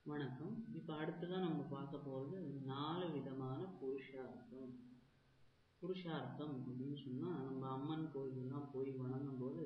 வணக்கம் இப்போ அடுத்ததான் நம்ம பார்க்க போகிறது நாலு விதமான புருஷார்த்தம் புருஷார்த்தம் அப்படின்னு சொன்னால் நம்ம அம்மன் கோயிலெல்லாம் போய் வணங்கும் போது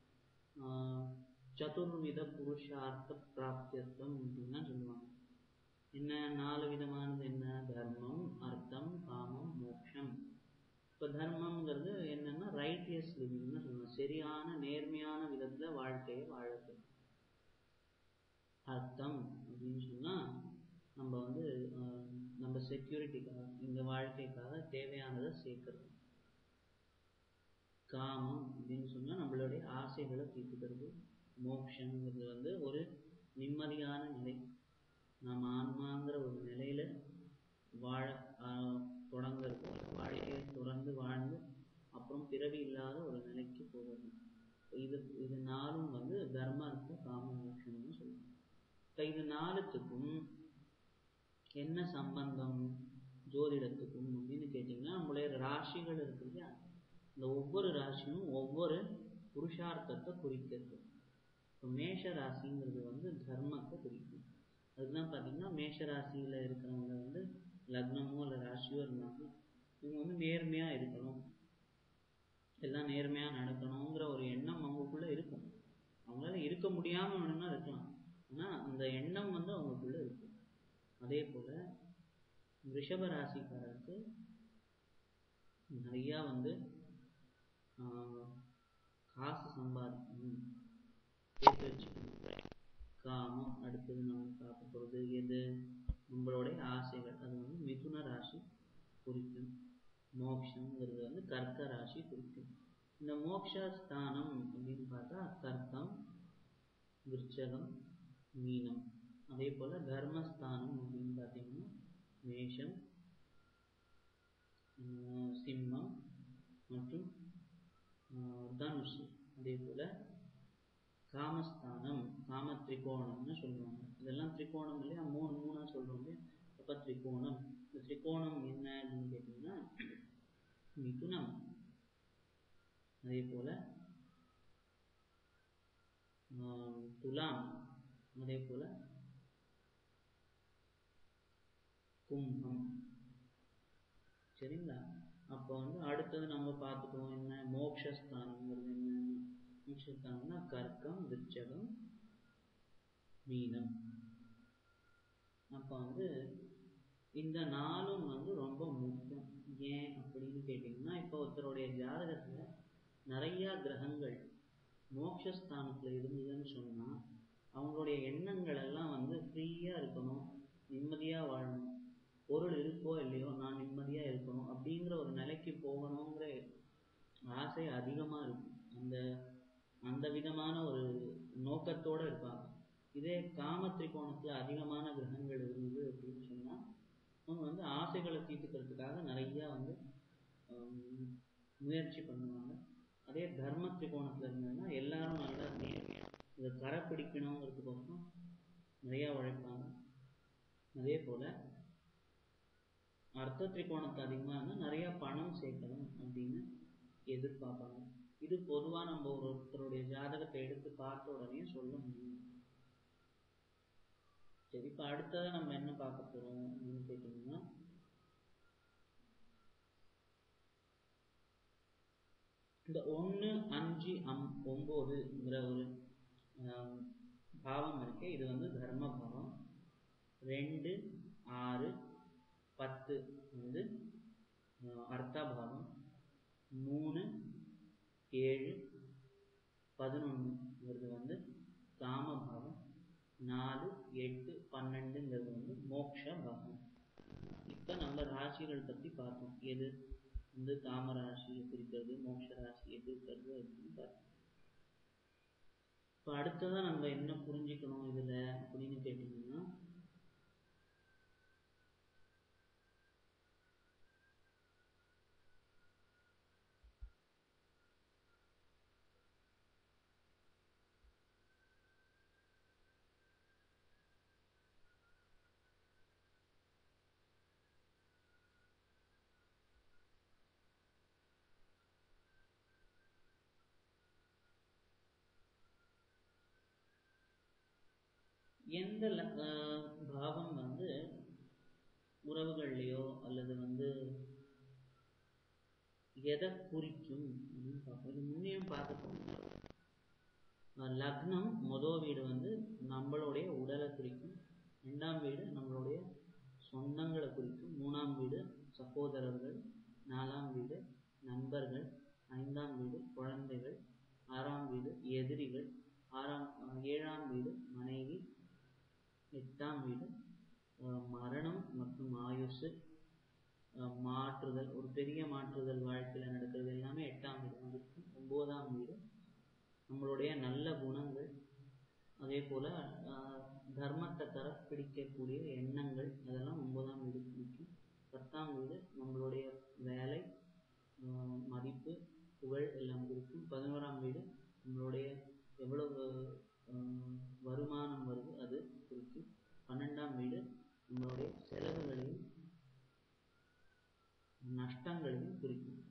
சதுர்வித புருஷார்த்த பிராப்தியத்துவம் அப்படின்லாம் சொல்லுவாங்க என்ன நாலு விதமானது என்ன தர்மம் அர்த்தம் காமம் மோட்சம் இப்போ தர்மம்ங்கிறது என்னன்னா ரைட்டியஸ் லிவிங்னு சொல்லணும் சரியான நேர்மையான விதத்தில் வாழ்க்கையை வாழறது அர்த்தம் அப்படின்னு சொன்னால் நம்ம வந்து நம்ம செக்யூரிட்டிக்காக இந்த வாழ்க்கைக்காக தேவையானதை சேர்க்கறது காமம் அப்படின்னு சொன்னால் நம்மளுடைய ஆசைகளை தீர்த்துக்கிறது மோக்ஷங்கிறது வந்து ஒரு நிம்மதியான நிலை நாம் ஆன்மாங்கிற ஒரு நிலையில் வாழ தொடங்கிறது வாழ்க்கையை தொடர்ந்து வாழ்ந்து அப்புறம் பிறவி இல்லாத ஒரு நிலைக்கு போகிறது இது இது நாளும் வந்து தர்ம அர்த்த காம மோட்சம்னு சொல்லுவாங்க இப்போ இது நாலுத்துக்கும் என்ன சம்பந்தம் ஜோதிடத்துக்கும் அப்படின்னு கேட்டிங்கன்னா நம்மளுடைய ராசிகள் இருக்கு இல்லையா இந்த ஒவ்வொரு ராசியும் ஒவ்வொரு புருஷார்த்தத்தை குறிக்கிறது இப்போ மேஷ ராசிங்கிறது வந்து தர்மத்தை குறிக்கும் அதுதான் பார்த்தீங்கன்னா மேஷ ராசியில் இருக்கிறவங்க வந்து லக்னமோ இல்லை ராசியோ இருந்தாங்க இவங்க வந்து நேர்மையாக இருக்கணும் எல்லாம் நேர்மையாக நடக்கணுங்கிற ஒரு எண்ணம் அவங்களுக்குள்ளே இருக்கும் அவங்களால இருக்க முடியாமல் வேணும்னா இருக்கலாம் ஆனால் அந்த எண்ணம் வந்து அவங்களுக்குள்ளே இருக்கும் அதே போல் ரிஷப ராசிக்காரருக்கு நிறையா வந்து காசு சம்பாதிக்கணும் சேர்த்து வச்சுக்கணும் காமம் அடுத்தது நம்ம பார்க்க போகிறது எது நம்மளுடைய ஆசைகள் அது வந்து மிதுன ராசி குறிக்கும் மோக்ஷங்கிறது வந்து கர்க்க ராசி குறிக்கும் இந்த மோக்ஷஸ்தானம் அப்படின்னு பார்த்தா கர்க்கம் விருச்சகம் மீனம் அதே போல் தர்மஸ்தானம் அப்படின்னு பார்த்தீங்கன்னா மேஷம் சிம்மம் மற்றும் தனுஷ் அதே போல் காமஸ்தானம் காம திரிகோணம்னு சொல்லுவாங்க இதெல்லாம் திரிகோணம் இல்லையா மூணு மூணாக சொல்கிறோம் இல்லையா அப்போ திரிகோணம் இந்த திரிகோணம் என்ன அப்படின்னு கேட்டிங்கன்னா மிதுனம் அதே போல் துலாம் அதே போல் கும்பம் சரிங்களா அப்போ வந்து அடுத்தது நம்ம பார்த்துக்குவோம் என்ன மோக்ஷஸ்தானங்கிறது என்ன மோக்ஷஸ்தானம்னா கர்க்கம் விருச்சகம் மீனம் அப்போ வந்து இந்த நாளும் வந்து ரொம்ப முக்கியம் ஏன் அப்படின்னு கேட்டிங்கன்னா இப்போ ஒருத்தருடைய ஜாதகத்தில் நிறையா கிரகங்கள் மோக்ஷஸ்தானத்தில் இருந்ததுன்னு சொன்னால் அவங்களுடைய எண்ணங்கள் எல்லாம் வந்து ஃப்ரீயாக இருக்கணும் நிம்மதியாக வாழணும் பொருள் இருக்கோ இல்லையோ நான் நிம்மதியாக இருக்கணும் அப்படிங்கிற ஒரு நிலைக்கு போகணுங்கிற ஆசை அதிகமாக இருக்கும் அந்த அந்த விதமான ஒரு நோக்கத்தோடு இருப்பாங்க இதே காம திரிகோணத்தில் அதிகமான கிரகங்கள் இருந்தது அப்படின்னு சொன்னால் அவங்க வந்து ஆசைகளை தீர்த்துக்கிறதுக்காக நிறையா வந்து முயற்சி பண்ணுவாங்க அதே தர்ம திரிகோணத்தில் இருந்ததுன்னா எல்லாரும் நல்லா இதை கரை பிடிக்கணுங்கிறதுக்கோசரம் நிறையா உழைப்பாங்க அதே போல் அர்த்த திரிகோணத்தை அதிகமாக இருந்தால் நிறையா பணம் சேர்க்கணும் அப்படின்னு எதிர்பார்ப்பாங்க இது பொதுவாக நம்ம ஒருத்தருடைய ஜாதகத்தை எடுத்து பார்த்த உடனே சொல்ல முடியும் சரி இப்போ அடுத்ததாக நம்ம என்ன பார்க்க போகிறோம் அப்படின்னு கேட்டிங்கன்னா இந்த ஒன்று அஞ்சு அம் ஒம்போதுங்கிற ஒரு பாவம் இருக்கு இது வந்து தர்ம பாவம் ரெண்டு ஆறு பத்து வந்து அர்த்தாபாவம் மூணு ஏழு பதினொன்றுங்கிறது வந்து காமபாவம் நாலு எட்டு பன்னெண்டுங்கிறது வந்து மோக்ஷ பாவம் இப்போ நம்ம ராசிகள் பற்றி பார்த்தோம் எது வந்து காம ராசியை குறிக்கிறது மோட்ச ராசியை குறிக்கிறது அப்படின்னு பார்த்தோம் இப்போ அடுத்ததான் நம்ம என்ன புரிஞ்சுக்கணும் இதில் அப்படின்னு கேட்டிங்கன்னா எந்த ல- ஆஹ் பாவம் வந்து உறவுகள்லையோ அல்லது வந்து எதை குறிக்கும் அப்படின்னு பார்ப்போம் இது முன்னையும் பார்த்துருக்கோம் அஹ் லக்னம் மொதல் வீடு வந்து நம்மளுடைய உடலை குறிக்கும் ரெண்டாம் வீடு நம்மளுடைய சொந்தங்களை குறிக்கும் மூணாம் வீடு சகோதரர்கள் நாலாம் வீடு நண்பர்கள் ஐந்தாம் வீடு குழந்தைகள் ஆறாம் வீடு எதிரிகள் ஆறாம் அஹ் ஏழாம் வீடு மனைவி எட்டாம் வீடு அஹ் மரணம் மற்றும் ஆயுசு அஹ் மாற்றுதல் ஒரு பெரிய மாற்றுதல் வாழ்க்கையில் நடக்கிறது எல்லாமே எட்டாம் வீடு இருக்கும் ஒன்பதாம் வீடு நம்மளுடைய நல்ல குணங்கள் அதே போல ஆஹ் தர்மத்தை கடைப்பிடிக்கக்கூடிய எண்ணங்கள் அதெல்லாம் ஒன்பதாம் வீடு குறிக்கும் பத்தாம் வீடு நம்மளுடைய வேலை ஆஹ் மதிப்பு புகழ் எல்லாம் குறிக்கும் பதினோராம் வீடு நம்மளுடைய எவ்வளவு ஆஹ் வருமானம் வருது அது குறிக்கும் பன்னெண்டாம் வீடு நம்மளுடைய செலவுகளையும் நஷ்டங்களையும் குறிக்கும்